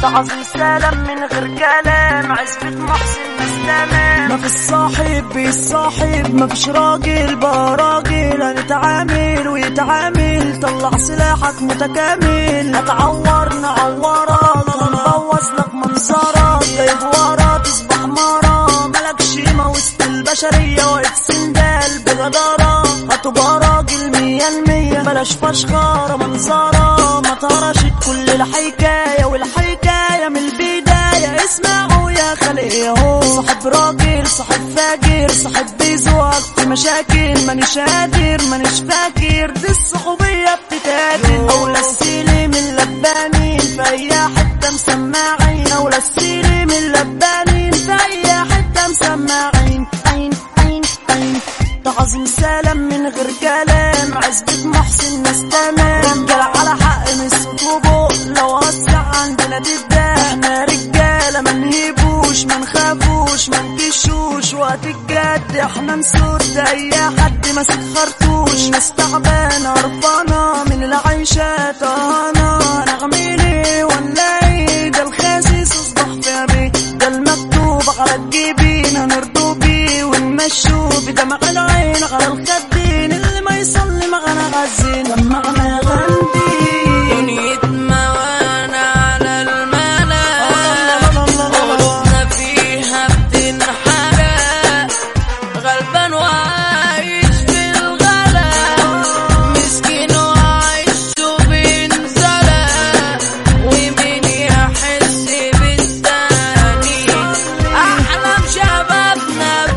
تعظيم سلام من غير كلام عزبة محسن ناس تمام ما في الصاحب بيصاحب ما فيش راجل بقى راجل هنتعامل ويتعامل طلع سلاحك متكامل هتعور نعورك هنبوظ لك منظرك جايب ورا تصبح مرة ملكش قيمة وسط البشرية واقف سندال بجدارة هتبقى راجل مية المية بلاش فشخرة منظرة ما ترشت كل الحكاية والحكاية من البداية اسمعوا يا خلق ياهو صاحب راجل صاحب فاجر صاحب بيزوق في مشاكل مانيش قادر مانيش فاكر دي الصحوبية بتتاكل أولى السيلي من لبانين في أي حتة مسمعين أولى السيلي من لبانين في أي حتة مسمعين عين عين عين تعظيم سلام من غير كلام عزبة محسن ناس تمام رجال على حق مسك وبق لو وسع عندنا تبدا احنا رجالة ما نهيبوش ما نخافوش ما نكشوش وقت الجد احنا نسود اي حد ماسك خرطوش ناس تعبانة قرفانة من العيشة طهانة نعمل ايه ولا ايه ده الخاسس اصبح في بيه ده المكتوب على الجبين هنرضو بيه ونمشوا بدمع العين على الخدين اللي ما يصلي معنا غزين معنا غندي دنيتنا وانا على الملا قلوبنا فيها بتنحرق غلبان وعايش في الغلا مسكين وعايش بينزلق ومين يحس بالتاني احلام شبابنا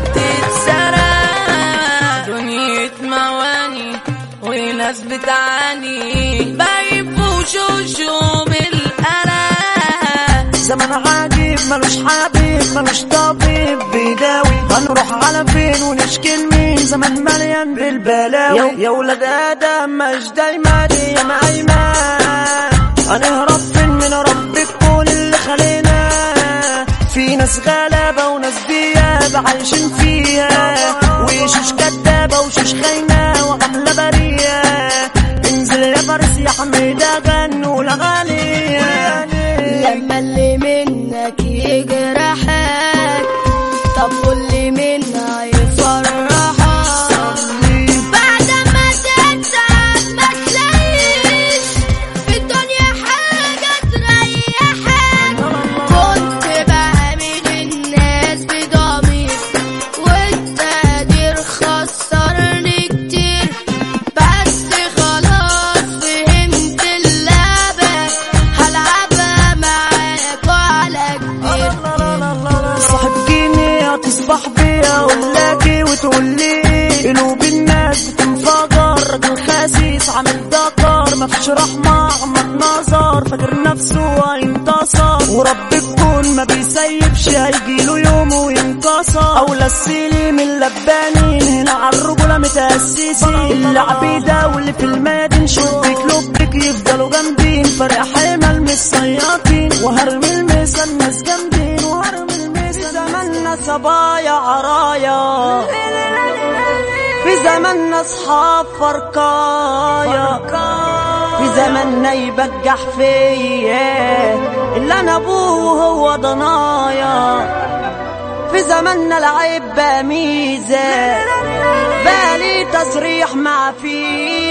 بتتسرق دنيا مواني وناس بتعاني باين وشوشهم القلق زمن عجيب ملوش حبيب ملوش طبيب بيداوي هنروح على فين ونشكي لمين زمن مليان بالبلاوي يا ولاد ادم مش دايما يا ايمان هنهرب فين من رب الكون اللي خلينا في ناس غلابة وناس ديابة عايشين فيها وشوش كدابة وشوش خاينة وعاملة برية انزل يا فارس يا حميدة غنوا الأغاني لما اللي منك يجرحك طب واللي منا يفرحك بعد ما تتعب ما تلاقيش في الدنيا حاجة تريحك كنت بعمل الناس بضمير والتقدير خسرني كتير بس خلاص فهمت اللعبة هلعبها معاك وعلى كبير صاحب جيني هتصبح بيا ولاكي وتقول لي قلوب الناس بتنفجر راجل خاسيس عامل دكر مفيش رحمة عمك نظر فاكر نفسه هينتصر ورب الكون ما بيسيبش هيجيله يوم وينكسر أولى السيلي من اللبانين هنا عالرجولة متأسسين العبيدة واللي في المدن شبك لبك يفضلوا جامدين فرق حمل مش صياطين وهرمي الميسا الناس جامدين وهرمي الميسا في زماننا صبايا عرايا في زماننا اصحاب فرقايا في زماننا يبجح فيا اللي انا ابوه هو ضنايا في زماننا العيب بقى ميزة بالي تصريح مع فيه